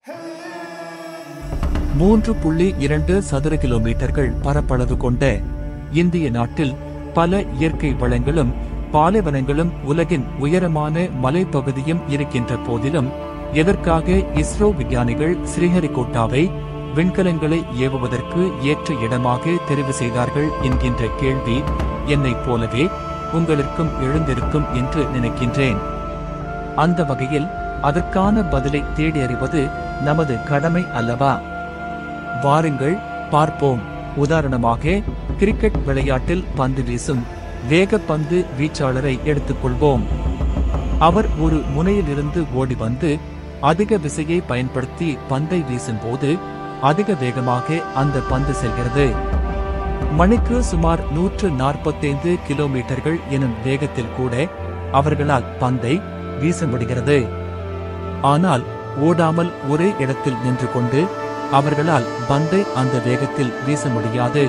மூன்று புள்ளி இரண்டு சதுர கிலோமீட்டர்கள் பரப்பளவு கொண்ட இந்திய நாட்டில் பல இயற்கை வளங்களும் பாலைவனங்களும் உலகின் உயரமான மலைப்பகுதியும் இருக்கின்ற போதிலும் எதற்காக இஸ்ரோ விஞ்ஞானிகள் ஸ்ரீஹரிகோட்டாவை விண்கலங்களை ஏவுவதற்கு ஏற்ற இடமாக தெரிவு செய்தார்கள் என்கின்ற கேள்வி என்னைப் போலவே உங்களுக்கும் எழுந்திருக்கும் என்று நினைக்கின்றேன் அந்த வகையில் அதற்கான பதிலை தேடி அறிவது நமது கடமை அல்லவா வாருங்கள் பார்ப்போம் உதாரணமாக கிரிக்கெட் விளையாட்டில் பந்து வீசும் வேகப்பந்து வீச்சாளரை எடுத்துக்கொள்வோம் அவர் ஒரு முனையிலிருந்து ஓடி வந்து அதிக விசையை பயன்படுத்தி பந்தை வீசும்போது அதிக வேகமாக அந்த பந்து செல்கிறது மணிக்கு சுமார் நூற்று நாற்பத்தைந்து கிலோமீட்டர்கள் எனும் வேகத்தில் கூட அவர்களால் பந்தை வீச முடிகிறது ஆனால் ஓடாமல் ஒரே இடத்தில் நின்று கொண்டு அவர்களால் பந்தை அந்த வேகத்தில் வீச முடியாது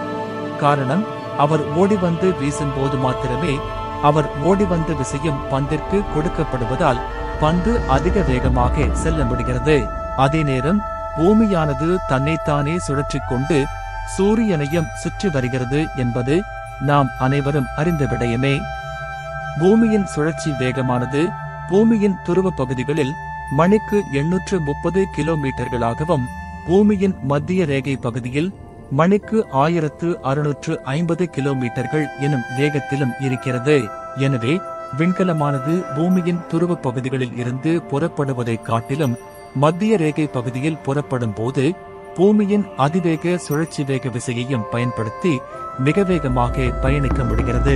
காரணம் அவர் ஓடி வந்து வீசும்போது மாத்திரமே அவர் ஓடி வந்த விசையும் பந்திற்கு கொடுக்கப்படுவதால் பந்து அதிக வேகமாக செல்ல முடிகிறது அதே நேரம் பூமியானது தன்னைத்தானே சுழற்றிக் கொண்டு சூரியனையும் சுற்றி வருகிறது என்பது நாம் அனைவரும் அறிந்த விடயமே பூமியின் சுழற்சி வேகமானது பூமியின் துருவ பகுதிகளில் மணிக்கு எண்ணூற்று முப்பது கிலோமீட்டர்களாகவும் பூமியின் மத்திய ரேகை பகுதியில் மணிக்கு ஆயிரத்து அறுநூற்று ஐம்பது கிலோமீட்டர்கள் எனும் வேகத்திலும் இருக்கிறது எனவே விண்கலமானது பூமியின் துருவ பகுதிகளில் இருந்து புறப்படுவதைக் காட்டிலும் மத்திய ரேகை பகுதியில் புறப்படும் போது பூமியின் அதிவேக சுழற்சி வேக விசையையும் பயன்படுத்தி மிக வேகமாக பயணிக்க முடிகிறது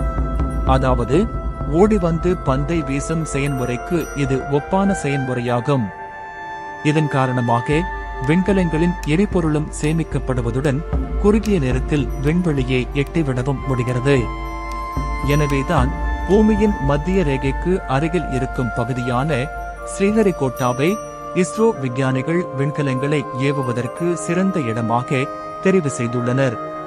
அதாவது ஓடி வந்து பந்தை வீசும் செயல்முறைக்கு இது ஒப்பான செயல்முறையாகும் இதன் காரணமாக விண்கலங்களின் எரிபொருளும் சேமிக்கப்படுவதுடன் குறுகிய நேரத்தில் விண்வெளியை எட்டிவிடவும் முடிகிறது எனவேதான் பூமியின் மத்திய ரேகைக்கு அருகில் இருக்கும் பகுதியான ஸ்ரீஹரிகோட்டாவை இஸ்ரோ விஞ்ஞானிகள் விண்கலங்களை ஏவுவதற்கு சிறந்த இடமாக தெரிவு செய்துள்ளனர்